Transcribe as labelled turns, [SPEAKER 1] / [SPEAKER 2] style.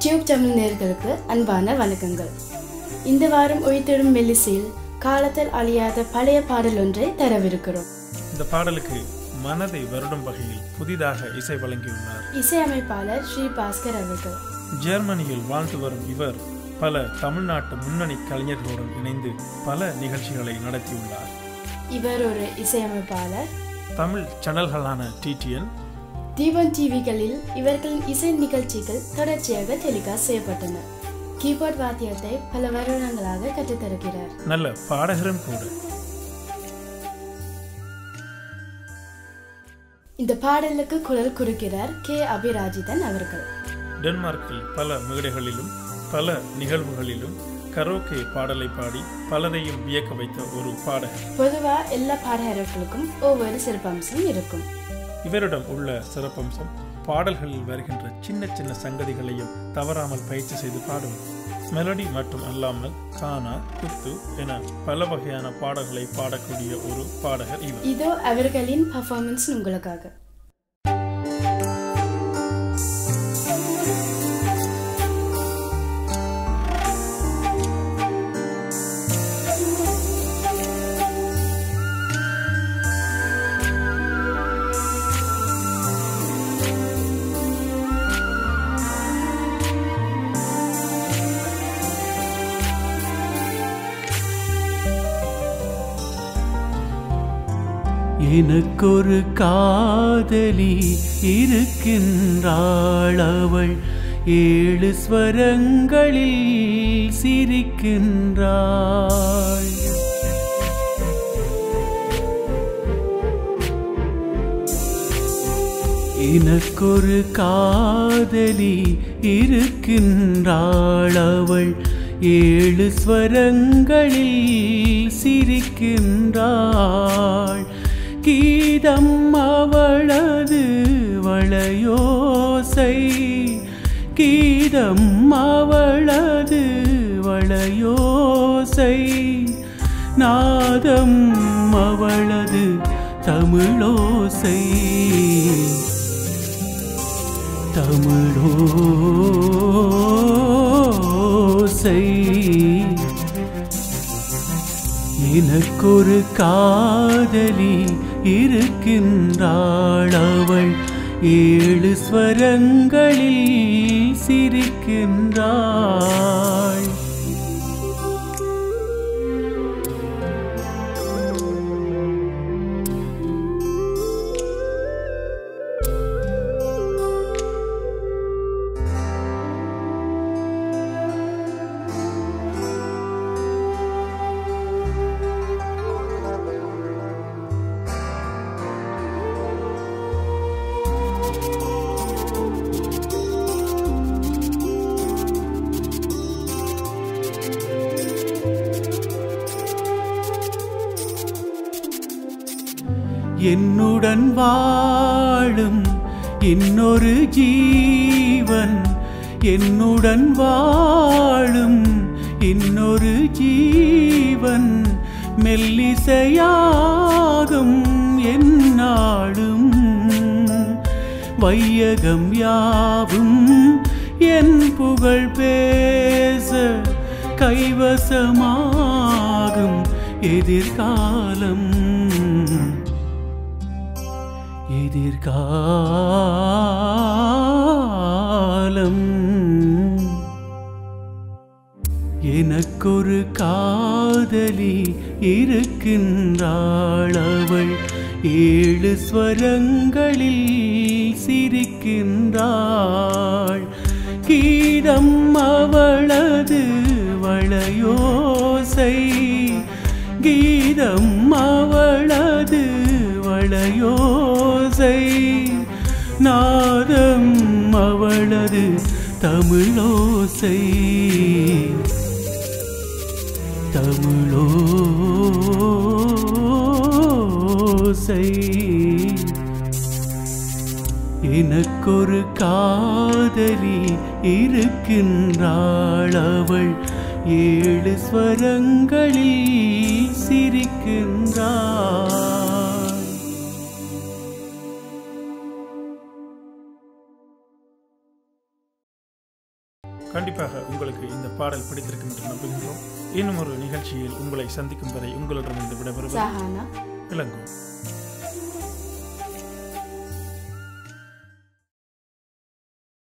[SPEAKER 1] tube Tamil நேர்களுக்கு அன்பான வணக்கங்கள் இந்த வாரம் ஒய்த்திடும் மெல்லிசையில் காலத்தில் அழியாத பழைய பாடல் ஒன்றை தரவிருக்கிறோம்
[SPEAKER 2] இந்த பாடலுக்கு மனதை வருடும் வகையில் புதிதாக இசை வழங்கியுள்ளார்
[SPEAKER 1] இசையமைப்பாளர் ஸ்ரீ பாஸ்கர் அவர்கள்
[SPEAKER 2] ஜெர்மனியில் வாழ்ந்து வரும் இவர் பல தமிழ்நாட்டு முன்னணி கலைஞர்களுடன் இணைந்து பல நிகழ்ச்சிகளை நடத்தியுள்ளார்
[SPEAKER 1] இவர் ஒரு இசையமைப்பாளர்
[SPEAKER 2] தமிழ் சேனல்களான டிடிஎன்
[SPEAKER 1] தீபன் டிவிகளில் இவர்களின் இசை நிகழ்ச்சிகள் தொடர்ச்சியாக டெலிகாஸ்ட் செய்யப்பட்டன கீபோர்ட் வாத்தியத்தை பல வருடங்களாக கற்றுத்தருகிறார்
[SPEAKER 2] நல்ல பாடகரும் கூட
[SPEAKER 1] இந்த பாடலுக்கு குரல் கொடுக்கிறார் கே அபிராஜிதன் அவர்கள்
[SPEAKER 2] டென்மார்க்கில் பல மேடைகளிலும் பல நிகழ்வுகளிலும் கரோக்கே பாடலை பாடி பலரையும் வியக்க வைத்த ஒரு பாடகர்
[SPEAKER 1] பொதுவா எல்லா பாடகர்களுக்கும் ஒவ்வொரு சிறப்பம்சம் இருக்கும்
[SPEAKER 2] இவரிடம் உள்ள சிறப்பம்சம் பாடல்களில் வருகின்ற சின்ன சின்ன சங்கதிகளையும் தவறாமல் பயிற்சி செய்து பாடுவது மெலடி மட்டும் அல்லாமல் கானா குத்து என பல வகையான பாடல்களை பாடக்கூடிய ஒரு பாடகர் இவர்
[SPEAKER 1] இதோ அவர்களின் பர்ஃபார்மன்ஸ் உங்களுக்காக
[SPEAKER 3] எனக்கொரு காதலி இருக்கின்றாள் அவள் ஏழு ஸ்வரங்களில் சிரிக்கின்றாள் எனக்கொரு காதலி இருக்கின்றாள் அவள் ஏழு ஸ்வரங்களில் சிரிக்கின்றாள் கீதம் அவளது வளையோசை கீதம் அவளது வளையோசை நாதம் அவளது தமிழோசை தமிழோசை எனக்கொரு காதலி இருக்கின்றாள் அவள் ஏழு ஸ்வரங்களில் சிரிக்கின்றாள் என்னுடன் வாழும் இன்னொரு ஜீவன் என்னுடன் வாழும் இன்னொரு ஜீவன் மெல்லிசையாகும் என்னாடும் வையகம் யாவும் என் புகழ் பேச கைவசமாகும் எதிர்காலம் எதிர்காலம் எனக்கொரு காதலி இருக்கின்றாள் அவள் ஏழு ஸ்வரங்களில் சிரிக்கின்றாள் கீதம் அவளது வளையோசை கீதம் அவளது வளையோசை நாதம் அவளது தமிழோசை தமிழோசை எனக்கொரு காதலி இருக்கின்றாள் அவள் ஏழு ஸ்வரங்களில் சிரிக்கின்றாள்
[SPEAKER 2] கண்டிப்பாக உங்களுக்கு இந்த பாடல் பிடித்திருக்கும் என்று நம்புகின்றோம் இன்னும் ஒரு நிகழ்ச்சியில் உங்களை சந்திக்கும் வரை உங்களிடமிருந்து விடைபெறுவது
[SPEAKER 1] சஹானா
[SPEAKER 2] இளங்கோ